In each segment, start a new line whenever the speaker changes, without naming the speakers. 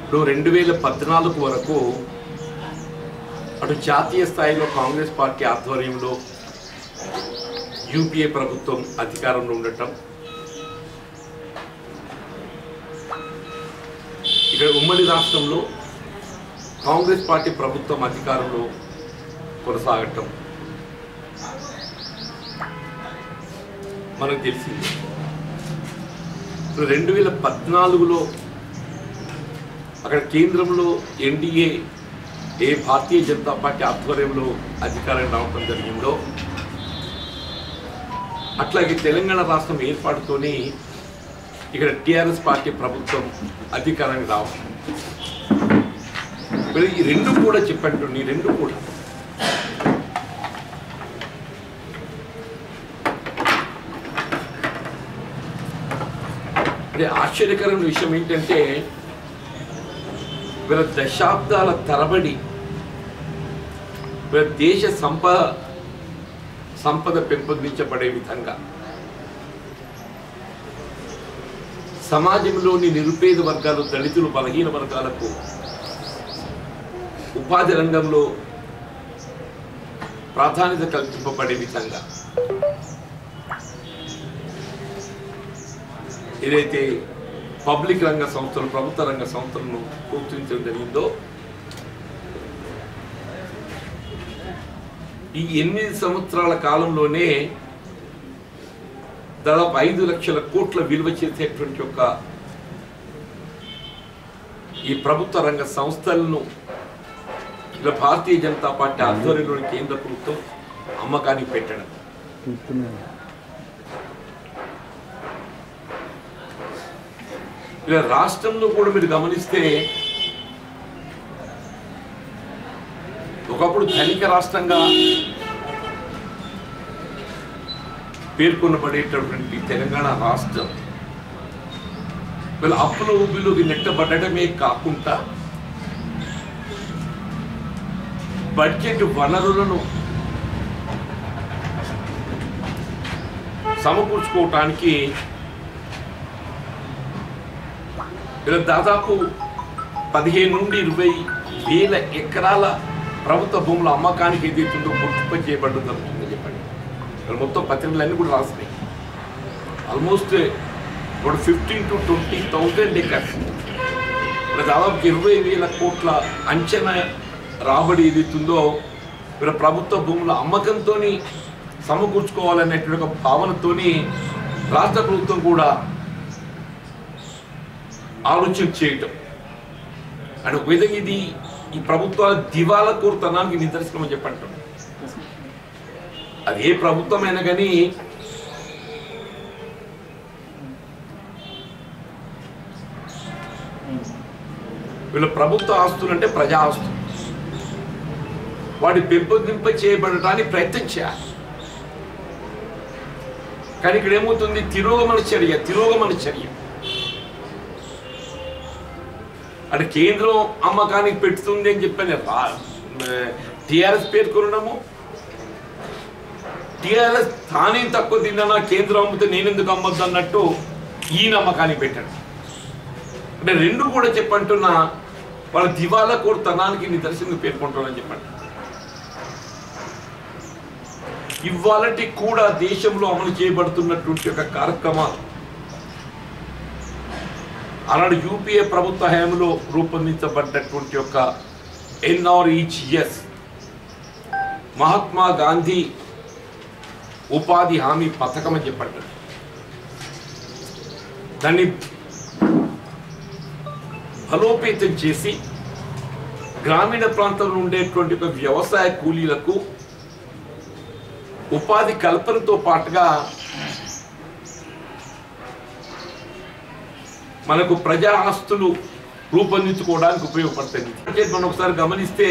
ఇప్పుడు రెండు వేల పద్నాలుగు వరకు అటు జాతీయ స్థాయిలో కాంగ్రెస్ పార్టీ ఆధ్వర్యంలో యూపీఏ ప్రభుత్వం అధికారంలో ఉండటం ఇక్కడ ఉమ్మడి రాష్ట్రంలో కాంగ్రెస్ పార్టీ ప్రభుత్వం అధికారంలో కొనసాగటం మనకు తెలిసింది ఇప్పుడు రెండు వేల పద్నాలుగులో అక్కడ కేంద్రంలో ఎన్డీఏ ఏ భారతీయ జనతా పార్టీ ఆధ్వర్యంలో అధికారం రావడం జరిగిందో అట్లాగే తెలంగాణ రాష్ట్రం ఏర్పాటుతోని ఇక్కడ టిఆర్ఎస్ పార్టీ ప్రభుత్వం అధికారానికి రావడం మరి ఈ రెండు కూడా చెప్పండి ఈ రెండు కూడా అంటే ఆశ్చర్యకరమైన విషయం ఏంటంటే వీళ్ళ దశాబ్దాల తరబడి వీళ్ళ దేశ సంపద సంపద పెంపొందించబడే విధంగా సమాజంలోని నిరుపేద వర్గాలు దళితులు బలహీన వర్గాలకు ఉపాధి రంగంలో ప్రాధాన్యత కల్పింపబడే విధంగా ఏదైతే పబ్లిక్ రంగ సంస్థలు ప్రభుత్వ రంగ సంస్థలను ప్రోత్సహించడం జరిగిందో ఈ ఎనిమిది సంవత్సరాల కాలంలోనే దాదాపు ఐదు లక్షల కోట్ల విలువ చేసేటువంటి ఒక ఈ ప్రభుత్వ రంగ సంస్థలను ఇలా భారతీయ జనతా పార్టీ ఆధ్వర్యంలోని కేంద్ర ప్రభుత్వం అమ్మకానికి పెట్టడం ఇలా రాష్ట్రంలో కూడా మీరు గమనిస్తే ఒకప్పుడు ధనిక రాష్ట్రంగా పేర్కొనబడేటటువంటి తెలంగాణ రాష్ట్రం వీళ్ళ అప్పుల ఊబిలోకి నెట్టబడటమే కాకుండా బడ్జెట్ వనరులను సమకూర్చుకోవటానికి ఇలా దాదాపు పదిహేను నుండి ఇరవై వేల ఎకరాల ప్రభుత్వ భూముల అమ్మకానికి ఏదైతుందో గుర్తింపు చేయబడడం జరుగుతుందో చెప్పండి ఇక్కడ మొత్తం పత్రికలన్నీ కూడా రాస్తున్నాయి ఆల్మోస్ట్ ఇప్పుడు fifteen to twenty thousand acres ఇక్కడ దాదాపు ఇరవై వేల కోట్ల అంచనా రాబడి ఏదైతుందో ఇక్కడ ప్రభుత్వ భూముల అమ్మకంతో సమకూర్చుకోవాలనేటువంటి ఒక భావనతోని రాష్ట్ర ప్రభుత్వం కూడా ఆలోచన చేయటం అండ్ ఒక విధంగా ఇది ఈ ప్రభుత్వాల దివాలా కోరుతనానికి నిదర్శనం అని చెప్పంటాం అది ఏ ప్రభుత్వమైనా కానీ వీళ్ళ ప్రభుత్వ ఆస్తులు అంటే ప్రజా ఆస్తులు వాటి పెంపొందింప చేయబడటానికి ప్రయత్నం చేయాలి కానీ ఇక్కడ ఏమవుతుంది తిరోగమన చర్య తిరోగమన చర్య అంటే కేంద్రం అమ్మకానికి పెడుతుంది అని చెప్పని టిఆర్ఎస్ పేర్కొనడము టిఆర్ఎస్ తానే తక్కువ తిన్నా కేంద్రం అమ్మితే నేనెందుకు అమ్మద్దు అన్నట్టు ఈ నమ్మకానికి పెట్టాడు అంటే రెండు కూడా చెప్పంటున్నా వాళ్ళ దివాలా కోరుతనానికి నిదర్శనం పేర్కొంటారని చెప్పండి ఇవాళటి కూడా దేశంలో అమలు చేయబడుతున్నటువంటి ఒక కార్యక్రమాలు ఆనాడు యూపీఏ ప్రభుత్వ హయాంలో రూపొందించబడ్డటువంటి యొక్క ఎన్ఆర్ఈజిఎస్ మహాత్మా గాంధీ ఉపాధి హామీ పథకం అని చెప్పండి దాన్ని బలోపేతం చేసి గ్రామీణ ప్రాంతంలో ఉండేటువంటి ఒక వ్యవసాయ కూలీలకు ఉపాధి కల్పనతో పాటుగా మనకు ప్రజా ఆస్తులు రూపొందించుకోవడానికి ఉపయోగపడుతుంది బడ్జెట్ మనం ఒకసారి గమనిస్తే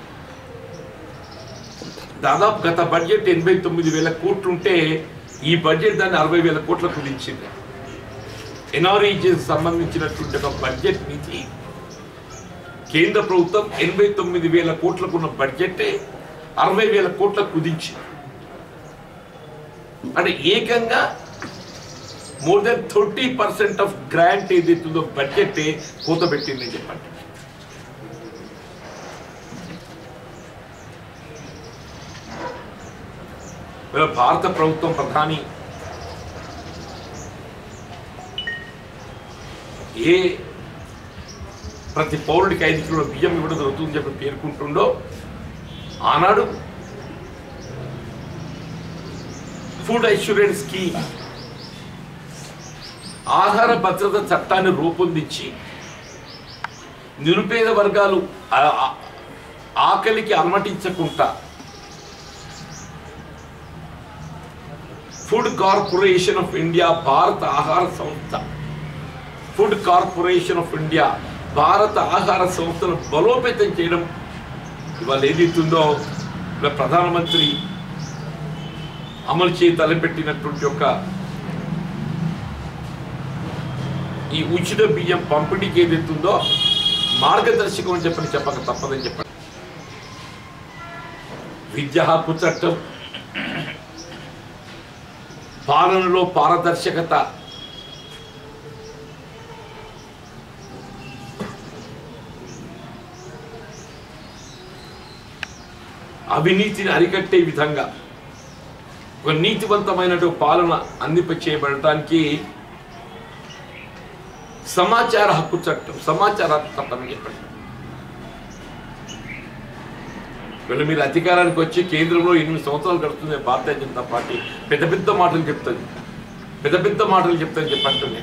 దాదాపు గత బడ్జెట్ ఎనభై తొమ్మిది వేల కోట్లు ఉంటే ఈ బడ్జెట్ దాన్ని అరవై వేల కోట్లకు కుదించింది ఎన్ఆర్ఈజీకి సంబంధించినటువంటి ఒక బడ్జెట్ నిధి కేంద్ర ప్రభుత్వం ఎనభై తొమ్మిది వేల కోట్లకు ఉన్న బడ్జెట్ అరవై వేల కోట్లకు కుదించింది అంటే ఏకంగా more than thirty percent of grant ఏదైతుందో బడ్జెట్ కోత పెట్టిందని చెప్పండి వీళ్ళ భారత ప్రభుత్వం ప్రధాని ఏ ప్రతి పౌరుడికి ఐదు కిలోల బియ్యం ఇవ్వడం జరుగుతుందని చెప్పి పేర్కొంటుండో ఆనాడు ఫుడ్ అష్యూరెన్స్ స్కీమ్ ఆహార భద్రత చట్టాన్ని రూపొందించి నిరుపేద వర్గాలు ఆ- ఆ- ఆకలికి అనుమతించకుండా ఫుడ్ కార్పొరేషన్ ఆఫ్ ఇండియా భారత ఆహార సంస్థ ఫుడ్ కార్పొరేషన్ ఆఫ్ ఇండియా భారత ఆహార సంస్థను బలోపేతం చేయడం ఇవాళ ఏదైతుందో ఇలా ప్రధానమంత్రి అమలు చేయి తలపెట్టినటువంటి యొక్క ఈ ఉచిత బియ్యం పంపిణీకి ఏదైతుందో మార్గదర్శకం అని చెప్పని చెప్పక తప్పదని చెప్పండి విద్యా హక్కు చట్టం పాలనలో పారదర్శకత అవినీతిని అరికట్టే విధంగా ఒక నీతివంతమైనటువంటి పాలన అందింప చేయబడటానికి సమాచార హక్కు చట్టం సమాచార హక్కు చట్టం అని చెప్పండి వీళ్ళు మీరు అధికారానికి వచ్చి కేంద్రంలో ఎనిమిది సంవత్సరాలు గడుస్తుంది భారతీయ జనతా పార్టీ పెద్ద పెద్ద మాటలు చెప్తుంది పెద్ద పెద్ద మాటలు చెప్తాను చెప్పంటుంది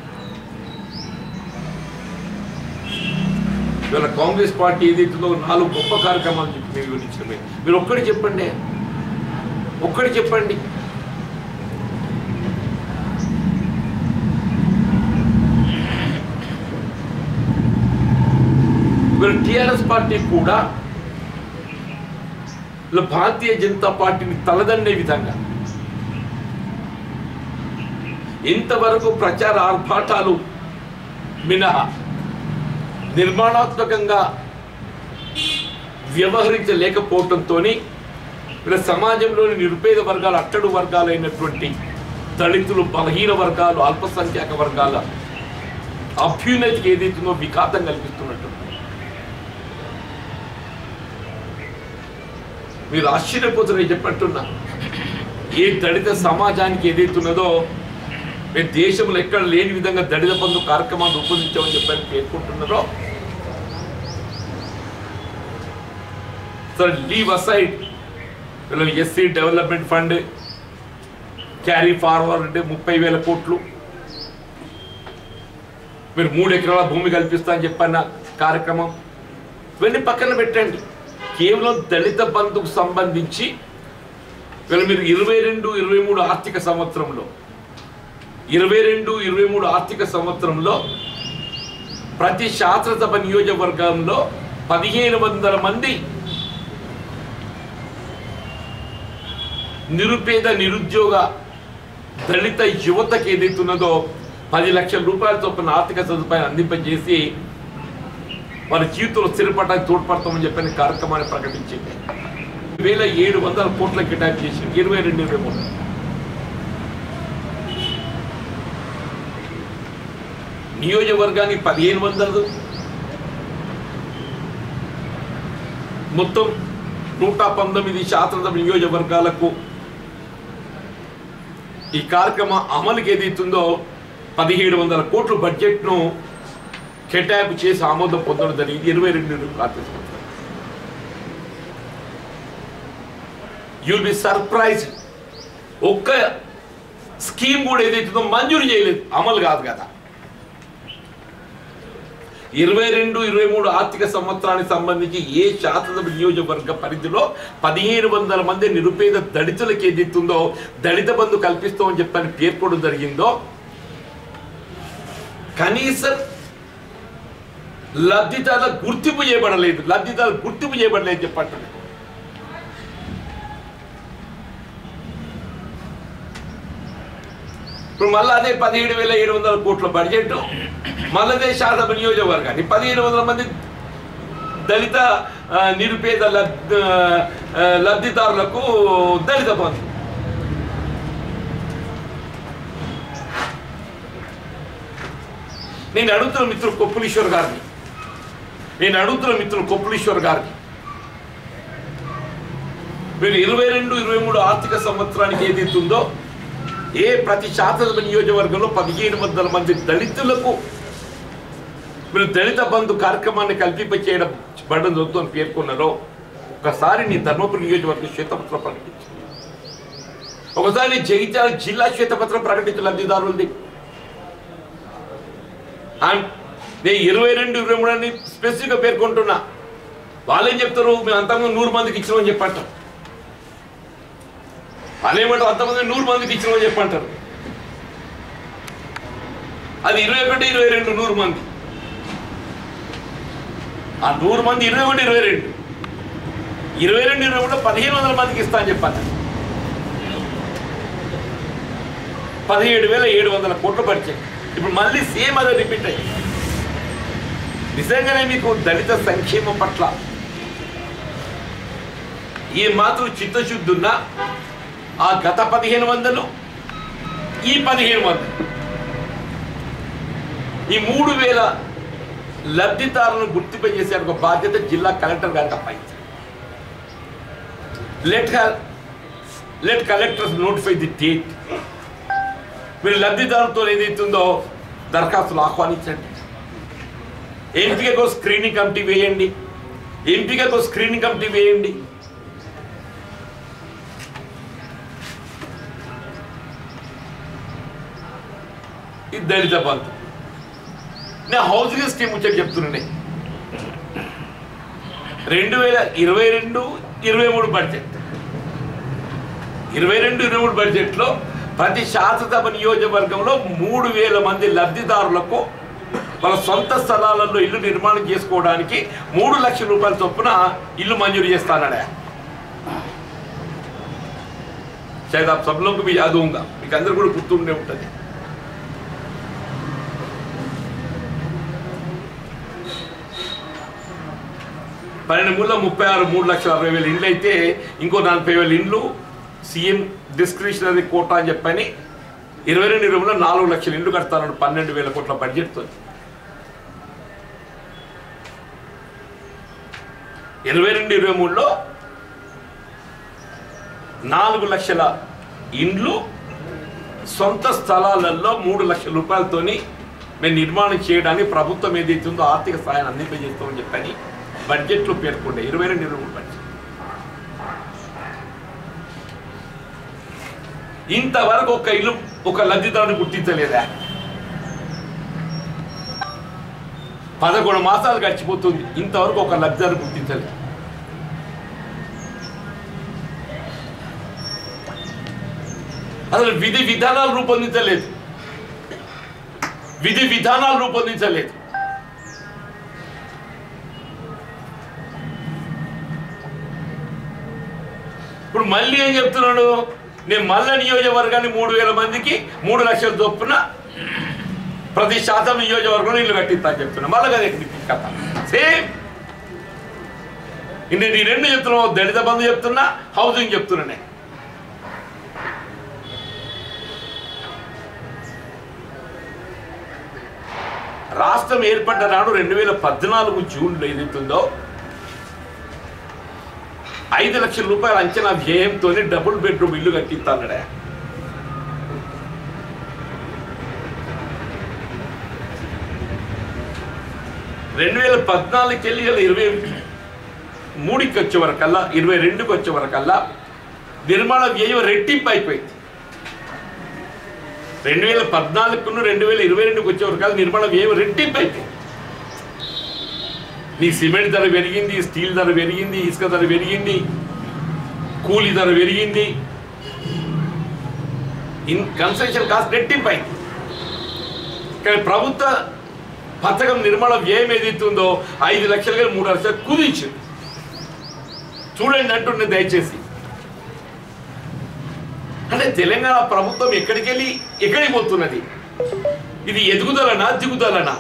ఇవాళ కాంగ్రెస్ పార్టీ ఏదైతుందో నాలుగు గొప్ప కార్యక్రమాలు చెప్పి మీరు గురించి మీరు ఒక్కటి చెప్పండి ఒక్కటి చెప్పండి వీళ్ళు టిఆర్ఎస్ పార్టీ కూడా వీళ్ళు భారతీయ జనతా పార్టీని తలదండే విధంగా ఇంతవరకు ప్రచార ఆర్భాటాలు మినహా నిర్మాణాత్మకంగా వ్యవహరించలేకపోవడంతో వీళ్ళ సమాజంలోని నిరుపేద వర్గాలు అట్టడు వర్గాలైనటువంటి దళితులు బలహీన వర్గాలు అల్పసంఖ్యాక వర్గాల అభ్యున్నతికి ఏదైతుందో విఘాతం కల్పిస్తున్నట్టు మీరు ఆశ్చర్యపోతున్నారు చెప్పట్టున్నా ఏ దళిత సమాజానికి ఏదైతున్నదో మేము దేశంలో ఎక్కడ లేని విధంగా దళిత బంధు కార్యక్రమాన్ని రూపొందించామని చెప్పని పేర్కొంటున్నారో సరే leave aside SC development fund carry forward అంటే ముప్పై వేల కోట్లు మీరు మూడు ఎకరాల భూమి కల్పిస్తా అని చెప్పన్న కార్యక్రమం ఇవన్నీ పక్కన పెట్టండి కేవలం దళిత బంధుకు సంబంధించి వీళ్ళు మీరు ఇరవై రెండు ఇరవై మూడు ఆర్థిక సంవత్సరంలో ఇరవై రెండు ఇరవై మూడు ఆర్థిక సంవత్సరంలో ప్రతి శాస్త్రసభ నియోజకవర్గంలో పదిహేను వందల మంది నిరుపేద నిరుద్యోగ దళిత యువతకి ఏదైతున్నదో పది లక్షల రూపాయల చొప్పున ఆర్థిక సదుపాయాన్ని అందింపజేసి వారి జీవితంలో స్థిరపడడానికి తోడ్పడతామని చెప్పిన కార్యక్రమాన్ని ప్రకటించింది వేల ఏడు వందల కోట్ల కేటాయింపు చేసింది ఇరవై రెండు ఇరవై మూడు నియోజకవర్గానికి పదిహేను వందలు మొత్తం నూట పంతొమ్మిది శాస్త్రసభ నియోజకవర్గాలకు ఈ కార్యక్రమం అమలుకి ఏదైతుందో పదిహేడు వందల కోట్ల బడ్జెట్ను కేటాయింపు చేసి ఆమోదం పొందడం జరిగింది ఇరవై రెండు ఆర్థిక సంవత్సరం యుల్ బి సర్ప్రైజ్ ఒక్క స్కీమ్ కూడా ఏదైతుందో మంజూరు చేయలేదు అమలు కాదు కదా ఇరవై రెండు ఇరవై మూడు ఆర్థిక సంవత్సరానికి సంబంధించి ఏ శాసనసభ నియోజకవర్గ పరిధిలో పదిహేను వందల మంది నిరుపేద దళితులకు ఏదైతుందో దళిత బంధు కల్పిస్తామని చెప్పని పేర్కొనడం జరిగిందో కనీసం లబ్ధిదారుల గుర్తింపు చేయబడలేదు లబ్ధిదారులు గుర్తింపు చేయబడలేదు చెప్పండి ఇప్పుడు మళ్ళీ అదే పదిహేడు వేల ఏడు వందల కోట్ల బడ్జెట్ మళ్ళీ అదే శాసన నియోజకవర్గాన్ని పదిహేను వందల మంది దళిత ఆ, నిరుపేద లబ్ ఆ, లబ్ధిదారులకు దళిత బంధు నేను అడుగుతున్న మిత్రుడు కొప్పులీశ్వర్ గారిని నేను అడుగుతున్న మిత్రుడు కొప్పులీశ్వర్ గారిని మీరు ఇరవై రెండు ఇరవై మూడు ఆర్థిక సంవత్సరానికి ఏదైతే ఉందో ఏ ప్రతి శాసనసభ నియోజకవర్గంలో పదిహేను వందల మంది దళితులకు మీరు దళిత బంధు కార్యక్రమాన్ని కల్పింప చేయడం పడడం జరుగుతుందని పేర్కొన్నారో ఒకసారి నీ ధర్మపురి నియోజకవర్గ శ్వేతపత్రం ప్రకటించు ఒకసారి నీ జగిత్యాల జిల్లా శ్వేతపత్రం ప్రకటించు లబ్ధిదారులది అండ్ నేను ఇరవై రెండు ఇరవై మూడు అని స్పెసిఫిక్గా పేర్కొంటున్నా వాళ్ళేం చెప్తారు మేము అంతకుముందు నూరు మందికి ఇచ్చినామని చెప్పంటారు వాళ్ళు ఏమంటారు అంతమంది నూరు మందికి ఇచ్చినామని చెప్పంటారు అది ఇరవై ఒకటి ఇరవై రెండు నూరు మంది ఆ నూరు మంది ఇరవై ఒకటి ఇరవై రెండు ఇరవై రెండు ఇరవై మూడు పదిహేను వందల మందికి ఇస్తా అని చెప్పాను పదిహేడు వేల ఏడు వందల కోట్లు పరిచయం ఇప్పుడు మళ్ళీ సేమ్ అదే రిపీట్ అయ్యింది నిజంగానే మీకు దళిత సంక్షేమం పట్ల ఏ మాత్రం చిత్తశుద్ధి ఉన్నా ఆ గత పదిహేను వందలు ఈ పదిహేను వందలు ఈ మూడు వేల లబ్ధిదారులను గుర్తింప చేసే ఒక బాధ్యత జిల్లా కలెక్టర్ గారికి అప్పాయించారు let let collectors notify the date మీరు లబ్ధిదారులతో ఏదైతుందో దరఖాస్తులు ఆహ్వానించండి ఎంపికకు స్క్రీనింగ్ కమిటీ వేయండి ఎంపికకు స్క్రీనింగ్ కమిటీ వేయండి ఇది దళిత బంధు నేను హౌసింగ్ స్కీమ్ వచ్చాక చెప్తున్నాను రెండు వేల ఇరవై రెండు ఇరవై మూడు బడ్జెట్ ఇరవై రెండు ఇరవై మూడు బడ్జెట్లో ప్రతి శాసనసభ నియోజకవర్గంలో మూడు వేల మంది లబ్ధిదారులకు వాళ్ళ సొంత స్థలాలలో ఇల్లు నిర్మాణం చేసుకోవడానికి మూడు లక్షల రూపాయల చొప్పున ఇల్లు మంజూరు చేస్తానడా शायद आप सब लोग को भी याद होगा మీకు అందరు కూడా గుర్తుండే ఉంటుంది పన్నెండు మూడులో ముప్పై ఆరు మూడు లక్షల అరవై వేల ఇండ్లు అయితే ఇంకో నలభై వేల ఇండ్లు సీఎం డిస్క్రిషనరీ కోటా అని చెప్పని ఇరవై రెండు ఇరవై మూడులో నాలుగు లక్షల ఇండ్లు కడతాను పన్నెండు వేల కోట్ల బడ్జెట్తో ఇరవై రెండు ఇరవై మూడులో నాలుగు లక్షల ఇండ్లు సొంత స్థలాలలో మూడు లక్షల రూపాయలతోని మేము నిర్మాణం చేయడానికి ప్రభుత్వం ఏదైతే ఉందో ఆర్థిక సహాయాన్ని అందింపజేస్తామని చెప్పని బడ్జెట్లో పేర్కొండే ఇరవై రెండు ఇరవై మూడు బడ్జెట్ ఇంతవరకు ఒక ఇల్లు ఒక లబ్ధిదారుని గుర్తించలేదా పదకొండు మాసాలు గడిచిపోతుంది ఇంతవరకు ఒక లబ్ధిదారు గుర్తించలేదు అసలు విధి విధానాలు రూపొందించలేదు విధి విధానాలు రూపొందించలేదు ఇప్పుడు మళ్ళీ ఏం చెప్తున్నాడు నేను మళ్ళా నియోజకవర్గాన్ని మూడు వేల మందికి మూడు లక్షల చొప్పున ప్రతి శాతం నియోజకవర్గంలో ఇల్లు కట్టిస్తా అని చెప్తున్నా మళ్ళీ కదా కథ సేమ్ నేను ఈ రెండు చెప్తున్నావు దళిత బంధు చెప్తున్నా హౌసింగ్ చెప్తున్నా నేను రాష్ట్రం ఏర్పడ్డ నాడు రెండు వేల పద్నాలుగు జూన్లో ఏదైతుందో ఐదు లక్షల రూపాయల అంచనా వ్యయంతో డబుల్ బెడ్రూమ్ ఇల్లు కట్టిస్తానడే రెండు వేల పద్నాలుగుకి వెళ్ళి ఇలా ఇరవై మూడుకి వచ్చే వరకల్లా ఇరవై రెండుకి వచ్చే వరకల్లా నిర్మాణ వ్యయం రెట్టింపు అయిపోయింది రెండు వేల పద్నాలుగును రెండు వేల ఇరవై రెండుకి వచ్చే వరకల్లా నిర్మాణ వ్యయం రెట్టింపు అయిపోయింది నీ సిమెంట్ ధర పెరిగింది స్టీల్ ధర పెరిగింది ఇసుక ధర పెరిగింది కూలీ ధర పెరిగింది ఇన్ కన్స్ట్రక్షన్ కాస్ట్ రెట్టింపైంది కానీ ప్రభుత్వ పథకం నిర్మాణ వ్యయం ఏదైతుందో ఐదు లక్షలు కానీ మూడు లక్షలు కుదించింది చూడండి అంటుండే దయచేసి అంటే తెలంగాణ ప్రభుత్వం ఎక్కడికి వెళ్ళి ఎక్కడికి పోతున్నది ఇది ఎదుగుదలనా దిగుదలనా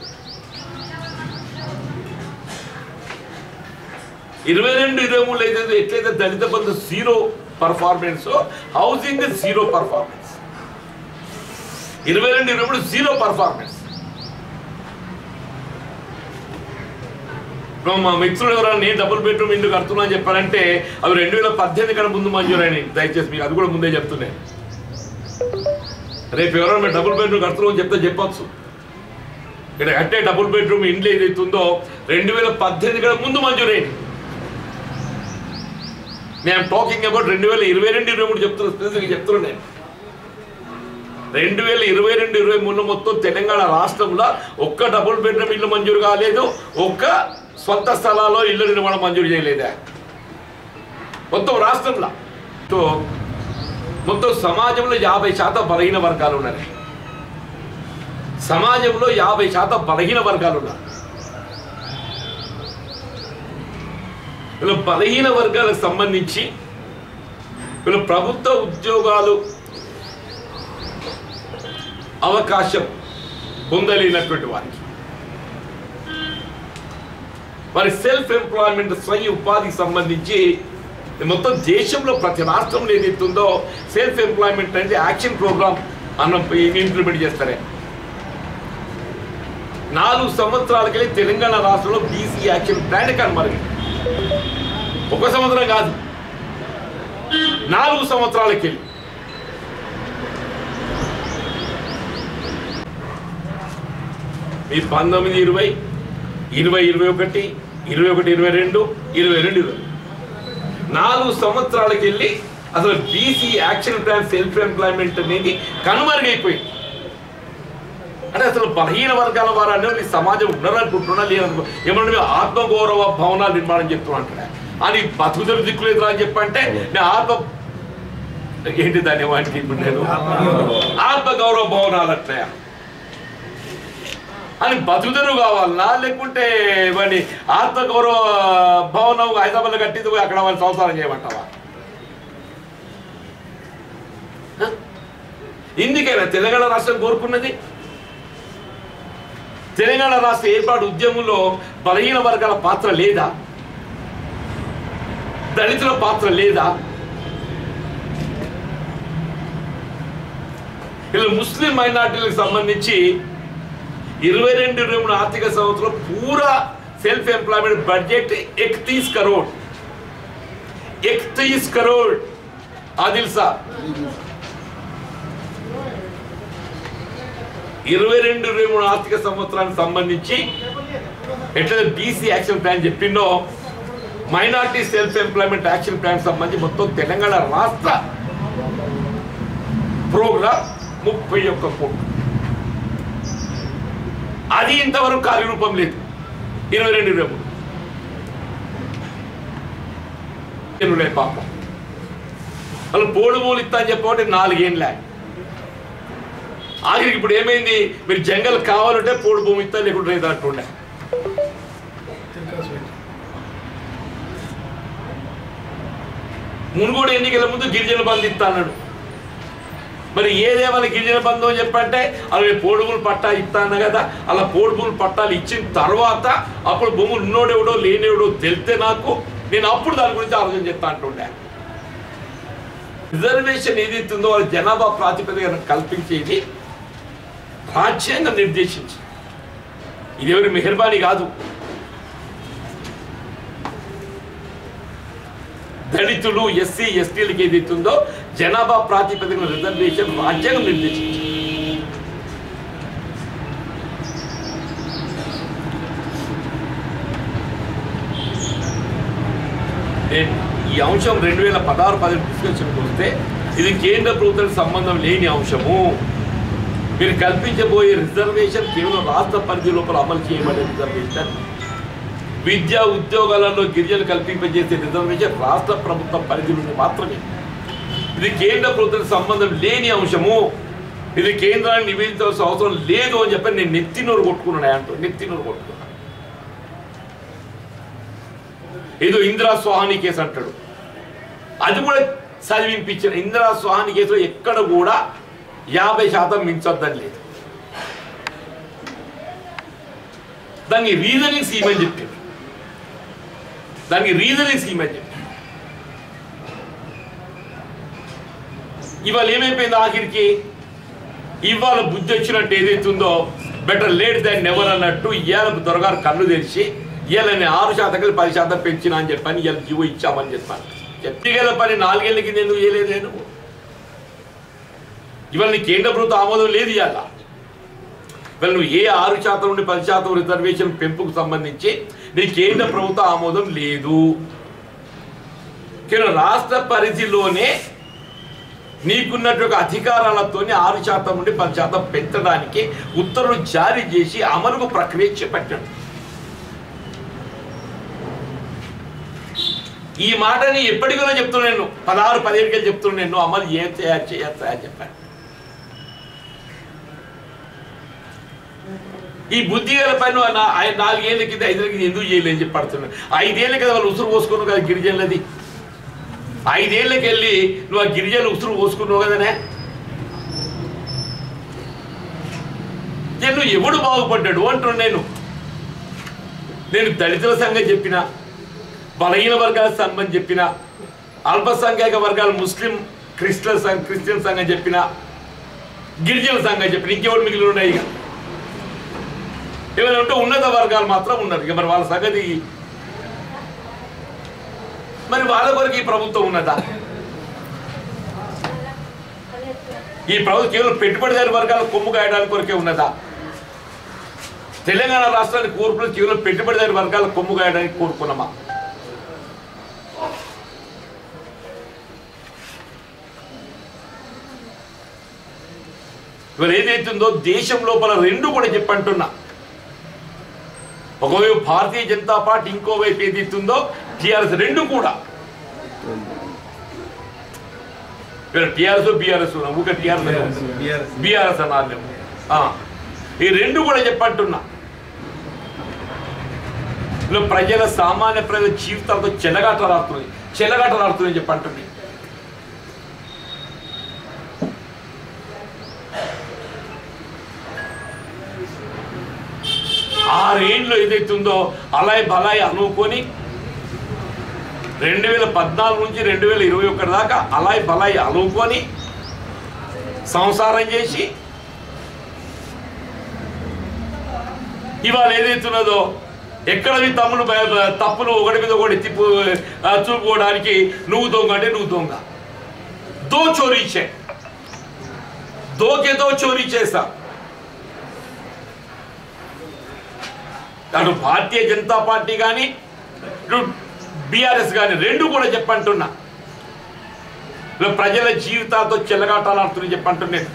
ఇరవై రెండు ఇరవై మూడు అయితే ఎట్లయితే Dalit Bandhu zero performance housing zero performance ఇరవై రెండు ఇరవై మూడు జీరో పర్ఫార్మెన్స్ ఇప్పుడు మా మిత్రులు ఎవరైనా నేను డబుల్ బెడ్రూమ్ ఇల్లు కడుతున్నా అని చెప్పారంటే అవి రెండు వేల పద్దెనిమిది కన్నా ముందు మంజూరైన దయచేసి మీకు అది కూడా ముందే చెప్తున్నాయి రేపు ఎవరైనా డబుల్ బెడ్రూమ్ కడుతున్నాం అని చెప్తే చెప్పొచ్చు ఇక్కడ కట్టే డబుల్ బెడ్రూమ్ ఇండ్లు ఏదైతే ఉందో రెండు వేల పద్దెనిమిది కన్నా ముందు మంజూరైంది నేను టాకింగ్ అబౌట్ రెండు వేల ఇరవై రెండు ఇరవై మూడు చెప్తున్నా స్పెసిఫిక్ చెప్తున్నాను నేను రెండు వేల ఇరవై రెండు ఇరవై మూడు మొత్తం తెలంగాణ రాష్ట్రంలో ఒక్క డబుల్ బెడ్రూమ్ ఇల్లు మంజూరు కాలేదు ఒక్క సొంత స్థలాల్లో ఇల్లు నిర్మాణం మంజూరు చేయలేదా మొత్తం రాష్ట్రంలో సో మొత్తం సమాజంలో యాభై శాతం బలహీన వర్గాలు ఉన్నాయి సమాజంలో యాభై శాతం బలహీన వర్గాలు ఉన్నారు వీళ్ళు బలహీన వర్గాలకు సంబంధించి వీళ్ళు ప్రభుత్వ ఉద్యోగాలు అవకాశం పొందలేనటువంటి వారికి వారి సెల్ఫ్ ఎంప్లాయ్మెంట్ స్వయం ఉపాధికి సంబంధించి మొత్తం దేశంలో ప్రతి రాష్ట్రంలో ఏదైతే ఉందో సెల్ఫ్ ఎంప్లాయ్మెంట్ అంటే యాక్షన్ ప్రోగ్రామ్ అన్న ఇంప్లిమెంట్ చేస్తారే నాలుగు సంవత్సరాలకెళ్ళి తెలంగాణ రాష్ట్రంలో బీసీ యాక్షన్ ప్లాన్ కనమరిగి ఒక సంవత్సరం కాదు నాలుగు సంవత్సరాలకెళ్ళి మీ పంతొమ్మిది ఇరవై ఇరవై ఇరవై ఒకటి ఇరవై ఒకటి ఇరవై రెండు ఇరవై రెండు ఇరవై నాలుగు సంవత్సరాలకి వెళ్ళి అసలు BC action plan self employment అనేది కనుమరుగైపోయింది అంటే అసలు బలహీన వర్గాల వారు అనేది ఈ సమాజం ఉన్నారనుకుంటున్నా లేదనుకో ఏమన్నా మేము ఆత్మగౌరవ భవనాలు నిర్మాణం చెప్తున్నా అంటున్నా అని బతుకుదరు దిక్కులేదు అని చెప్పంటే నేను ఆత్మ ఏంటి దాన్ని వాటికి ఇప్పుడు నేను ఆత్మగౌరవ భవనాలు అంటున్నాయా అని బతుకుదరు కావాలనా లేకుంటే వాడిని ఆత్మగౌరవ భవనం హైదరాబాద్లో కట్టింది పోయి అక్కడ వాళ్ళు సంసారం చేయమంటావా హ? ఇందుకేనా తెలంగాణ రాష్ట్రం కోరుకున్నది తెలంగాణ రాష్ట్ర ఏర్పాటు ఉద్యమంలో బలహీన వర్గాల పాత్ర లేదా దళితుల పాత్ర లేదా ఇలా ముస్లిం మైనార్టీలకు సంబంధించి ఇరవై రెండు ఇరవై మూడు ఆర్థిక సంవత్సరం పూరా సెల్ఫ్ ఎంప్లాయ్మెంట్ బడ్జెట్ ఇకतीस करोड़ इकतीस करोड़ आदिल साहब ఇరవై రెండు ఇరవై మూడు ఆర్థిక సంవత్సరానికి సంబంధించి ఎట్లయితే బీసీ యాక్షన్ ప్లాన్ చెప్పిందో minority self employment action plan సంబంధించి మొత్తం తెలంగాణ రాష్ట్ర ప్రోగ్రామ్ ముప్పై ఒక్క కోట్లు అది ఇంతవరకు కార్యరూపం లేదు ఇరవై రెండు ఇరవై మూడు ఎన్నులే పాపం వాళ్ళు పోడు మూలు ఇస్తా అని చెప్పబట్టి నాలుగేళ్ళ ఆఖరికి ఇప్పుడు ఏమైంది మీరు జంగల్ కావాలంటే పోడు భూమి ఇస్తా లేకుంటే లేదు అంటుండే మునుగోడు ఎన్నికల ముందు గిరిజన బంధు ఇస్తా అన్నాడు మరి ఏదేమని గిరిజన బంధం అని చెప్పంటే అలా పోడుగులు పట్టా ఇస్తాను కదా అలా పోడుగులు పట్టాలు ఇచ్చిన తర్వాత అప్పుడు భూములు ఉన్నోడెవడో లేనివాడో తెలితే నాకు నేను అప్పుడు దాని గురించి ఆలోచన చెప్తా అంటుండే రిజర్వేషన్ ఏదైతే ఉందో వాళ్ళ జనాభా ప్రాతిపదికన కల్పించేది రాజ్యాంగం నిర్దేశించి ఇది ఎవరి మెహర్బానీ కాదు దళితులు ఎస్సీ ఎస్టీలకు ఏదైతే ఉందో జనాభా ప్రాతిపదికన రిజర్వేషన్ రాజ్యాంగం నిర్దేశించింది నేను ఈ అంశం రెండు వేల పదహారు పదిహేను డిస్కషన్కి వస్తే ఇది కేంద్ర ప్రభుత్వానికి సంబంధం లేని అంశము మీరు కల్పించబోయే రిజర్వేషన్ కేవలం రాష్ట్ర పరిధి లోపల అమలు చేయబడే రిజర్వేషన్ విద్యా ఉద్యోగాలలో గిరిజనులు కల్పింపజేసే రిజర్వేషన్ రాష్ట్ర ప్రభుత్వం పరిధి నుండి మాత్రమే ఇది కేంద్ర ప్రభుత్వానికి సంబంధం లేని అంశము ఇది కేంద్రాన్ని నివేదించాల్సిన అవసరం లేదు అని చెప్పి నేను నెత్తినూరు కొట్టుకున్నాను అంటూ నెత్తినూరు కొట్టుకున్నాను ఏదో ఇందిరా స్వాహాని కేసు అంటాడు అది కూడా చదివింపించిన ఇందిరా స్వాహాని కేసులో ఎక్కడ కూడా యాభై శాతం మించొద్దని లేదు దానికి రీజనింగ్ స్కీమ్ అని చెప్పారు దానికి రీజనింగ్ స్కీమ్ అని చెప్పారు ఇవాళ ఏమైపోయింది ఆఖరికి ఇవాళ బుద్ధి వచ్చినట్టు ఏదైతే ఉందో బెటర్ లేట్ దాన్ నెవర్ అన్నట్టు ఇవాళ దొరగారు కళ్ళు తెరిచి ఇవాళ నేను ఆరు శాతం కలిసి పది శాతం పెంచినా అని చెప్పని ఇవాళ జీవో ఇచ్చామని చెప్పాను చెప్పగల పని నాలుగేళ్ల కింద ఎందుకు చేయలేదు నేను ఇవాళ నీ కేంద్ర ప్రభుత్వ ఆమోదం లేదు ఇవాళ ఇవాళ నువ్వు ఏ ఆరు శాతం నుండి పది శాతం రిజర్వేషన్ పెంపుకు సంబంధించి నీ కేంద్ర ప్రభుత్వ ఆమోదం లేదు కేవలం రాష్ట్ర పరిధిలోనే నీకున్నటువంటి అధికారాలతో ఆరు శాతం నుండి పది శాతం పెంచడానికి ఉత్తర్వులు జారీ చేసి అమలుకు ప్రక్రియ చేపట్టాడు ఈ మాటని ఎప్పటికో చెప్తున్నాను నేను పదహారు పదిహేడుకెళ్ళి చెప్తున్నాను నేను అమలు ఏం చేయాలి చేయొచ్చా అని చెప్పాను ఈ బుద్ధి గల పని నువ్వు నా- ఐ- నాలుగేళ్ల కింద ఐదేళ్ళ కింద ఎందుకు చేయలేని చెప్పి పడుతున్నాను ఐదేళ్ళ కదా వాళ్ళు ఉసురు పోసుకున్నావు కదా గిరిజనులది ఐదేళ్ళకి వెళ్ళి నువ్వు ఆ గిరిజనులు ఉసురు పోసుకున్నావు కదనే నేను ఎవడు బాగుపడ్డాడు అంటున్నాను నేను నేను దళితుల సంఘం చెప్పిన బలహీన వర్గాల సంఘం చెప్పిన అల్పసంఖ్యాక వర్గాల ముస్లిం క్రిస్టియన్ సంఘం క్రిస్టియన్ సంఘం చెప్పిన గిరిజన సంఘం చెప్పిన ఇంకెవరు మిగిలి ఉన్నాయి ఇక ఏమైనా ఉంటే ఉన్నత వర్గాలు మాత్రం ఉన్నారు ఇక మరి వాళ్ళ సంగతి మరి వాళ్ళ కొరకు ఈ ప్రభుత్వం ఉన్నదా ఈ ప్రభుత్వం కేవలం పెట్టుబడిదారి వర్గాల కొమ్ము కాయడానికి కొరకే ఉన్నదా తెలంగాణ రాష్ట్రానికి కోరుకున్న కేవలం పెట్టుబడిదారి వర్గాల కొమ్ము కాయడానికి కోరుకున్నామా ఇవాళ ఏదైతుందో దేశం లోపల రెండు కూడా చెప్పంటున్నా ఒకవైపు భారతీయ జనతా పార్టీ ఇంకోవైపు ఏదైతుందో టిఆర్ఎస్ రెండు కూడా టిఆర్ఎస్ బీఆర్ఎస్ ఊక టిఆర్ఎస్ బీఆర్ఎస్ అన్నారు ఆ, ఈ రెండు కూడా చెప్పంటున్నా ఇందులో ప్రజల సామాన్య ప్రజల జీవితాలతో చెలగాటలాడుతుంది చెలగాటలాడుతుంది చెప్పంటుంది ఆరేళ్ళు ఏదైతుందో అలాయ్ బలాయ్ అనుకొని రెండు వేల పద్నాలుగు నుంచి రెండు వేల ఇరవై ఒకటి దాకా అలాయ్ బలాయ్ అనుకొని సంసారం చేసి ఇవాళ ఏదైతున్నదో ఎక్కడ నీ తమ్ముడు బ- బ- తప్పులు ఒకటి మీద ఒకటి తిప్పు ఆ, చూపుకోవడానికి నువ్వు దొంగ అంటే నువ్వు దొంగ దో చోరీచే దోకే దో చోరీ చేసా అటు భారతీయ జనతా పార్టీ కానీ ఇటు బీఆర్ఎస్ కానీ రెండు కూడా చెప్పంటున్నా ఇలా ప్రజల జీవితాలతో చెలగాటాలు ఆడుతున్నాయి చెప్పంటున్నాను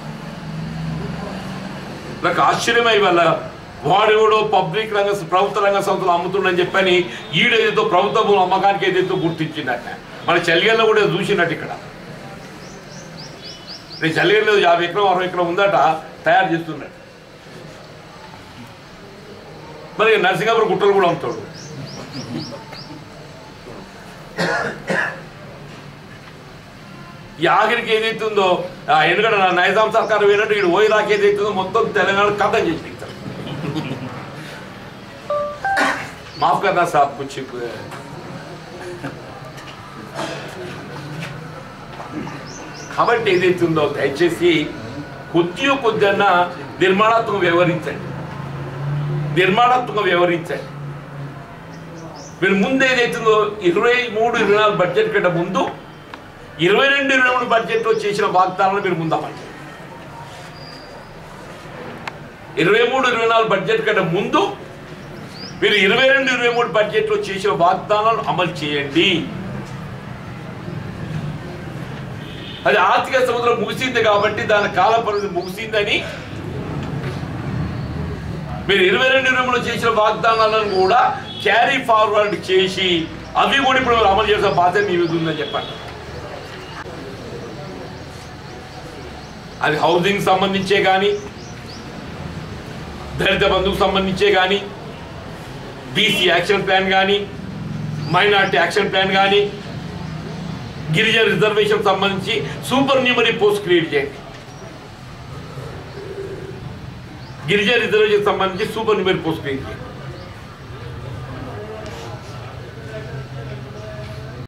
నాకు ఆశ్చర్యమై వాళ్ళ వాడు ఎవడో పబ్లిక్ రంగ ప్రభుత్వ రంగ సంస్థలు అమ్ముతుండని చెప్పని ఈడేదో ప్రభుత్వ భూముల అమ్మకానికి ఏదైతే గుర్తించిందట మన చలిగల్లో కూడా చూసినట్టు ఇక్కడ నేను చలిగల్లో యాభై ఎకరం అరవై ఎకరం ఉందట తయారు చేస్తున్నాడు మరి నరసింహాపురం గుట్టలు కూడా అమ్ముతాడు ఈ ఆఖరికి ఏదైతుందో ఆ ఎందుకంటే నా నైజాం సర్కార్ పోయినట్టు ఇక్కడ పోయి దాకా ఏదైతుందో మొత్తం తెలంగాణ కథం చేసి ఇస్తారు మాఫ్ కర్నా సాబ్ కుछ కాబట్టి ఏదైతుందో దయచేసి కొద్దిగా కొద్దిగా నిర్మాణాత్మక వ్యవహరించండి నిర్మాణాత్మక వ్యవహరించండి మీరు ముందు ఏదైతుందో ఇరవై మూడు ఇరవై నాలుగు బడ్జెట్ కంటే ముందు ఇరవై రెండు ఇరవై మూడు బడ్జెట్లో చేసిన వాగ్దానాలు మీరు ముందు అమలు చేయండి. ఇరవై మూడు ఇరవై నాలుగు బడ్జెట్ కంటే ముందు మీరు ఇరవై రెండు ఇరవై మూడు బడ్జెట్లో చేసిన వాగ్దానాలు అమలు చేయండి అది ఆర్థిక సంవత్సరం ముగిసింది కాబట్టి దాని కాల పరిధి ముగిసిందని మీరు ఇరవై రెండు ఇరవై మూడు చేసిన వాగ్దానాలను కూడా క్యారీ ఫార్వర్డ్ చేసి అవి కూడా ఇప్పుడు మీరు అమలు చేసే బాధ్యత మీ మీద ఉందని చెప్పండి అది హౌసింగ్ సంబంధించే కానీ దళిత బంధుకు సంబంధించే కానీ బీసీ యాక్షన్ ప్లాన్ కానీ మైనార్టీ యాక్షన్ ప్లాన్ కానీ గిరిజన రిజర్వేషన్ సంబంధించి సూపర్ న్యూమరీ పోస్ట్ క్రియేట్ చేయండి గిరిజన రిజర్వేషన్ సంబంధించి సూపర్ న్యూమరీ పోస్ట్ క్రియేట్ చేయండి